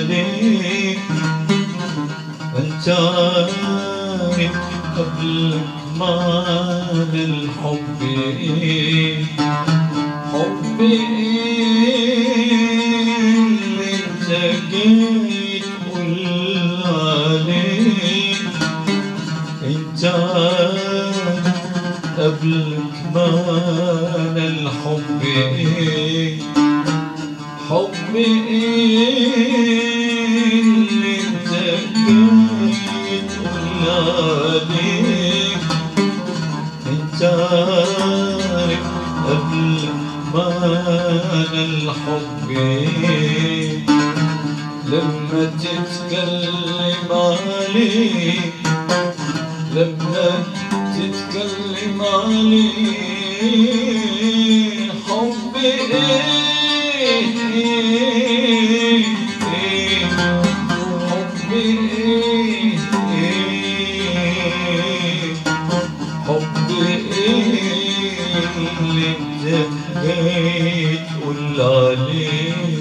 عليك انت عارف قبلك معنى الحب ايه حب ايه اللي انت جاي تقول عليه انت عارف قبلك معنى الحب ايه حب ايه اللي انت جاي تقول عليه انت عارف قبل معنى الحب ايه لما تتكلم عليه لما تتكلم عليه حب ايه إيه إيه حب ايه إيه حب ايه اللي انت جاي تقول عليه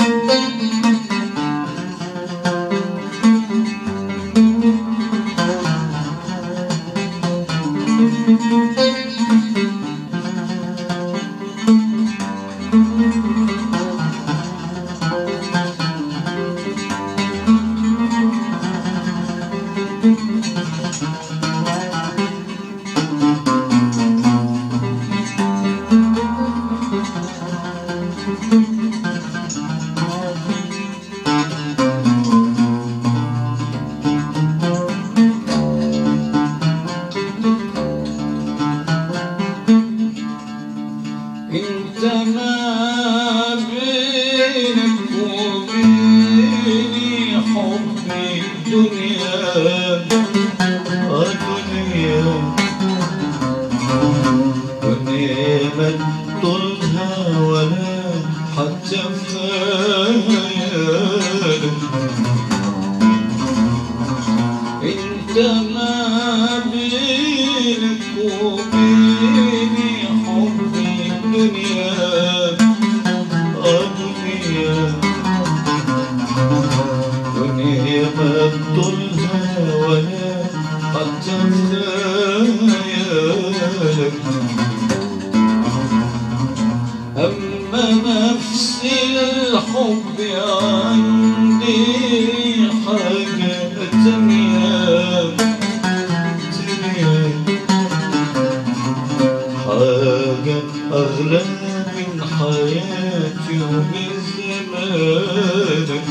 انت ما بينك وبيني حب الدنيا الدنيا دنيا ما طولها ولا حتى خيالك انت ما بينك وبيني حب الدنيا الدنيا دنيا ما طولها ولا حتى خيالك أما نفس الحب عندي حاجة تانية تانية حاجة أغلى من حياتي ومن زمانك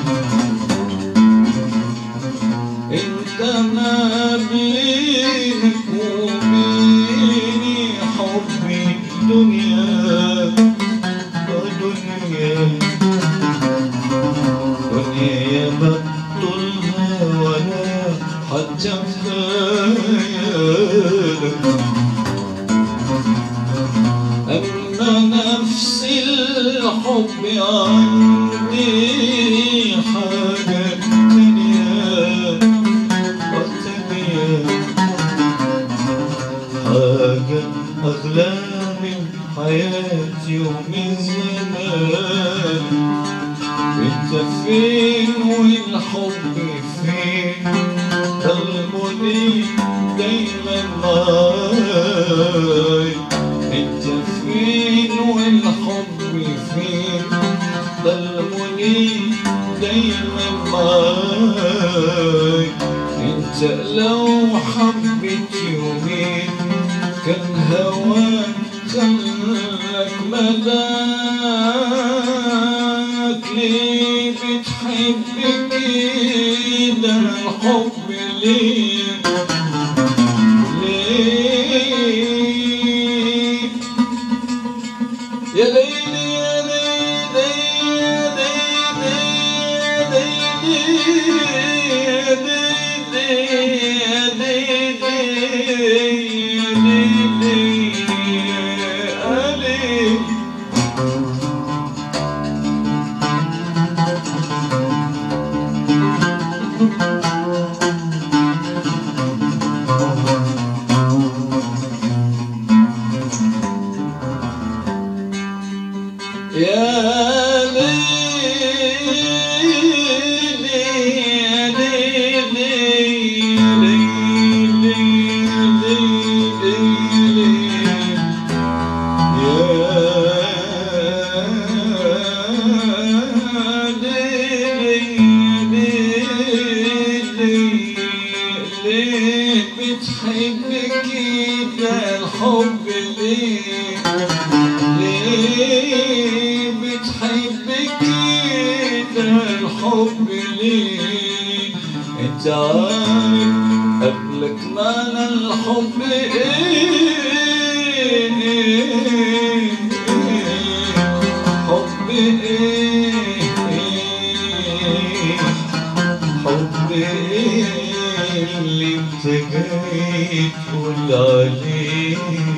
انت ما بينك وبيني حب الدنيا دنيا دنيا ما طولها ولا حتى خيالك أما نفس الحب عندي حاجة تانية تانية حاجة أغلى من حياتي ومن زمان انت فين والحب فين قلبي دايما معاي انت فين والحب فين قلبي دايما معاي انت لو حبيت يومين كان هواك خلك ملاك ليه بتحب كده الحب ليه ليه يا ليلي يا ليلي يا ليلي يا ليلي يا ليلي يا ليلي يا ليلي يا ليلي بتحب كده الحب ليه ليه بتحب كده الحب ليه انت عارف قبلك معنى الحب ايه حب ايه حب ايه اللي انت جاي تقول عليه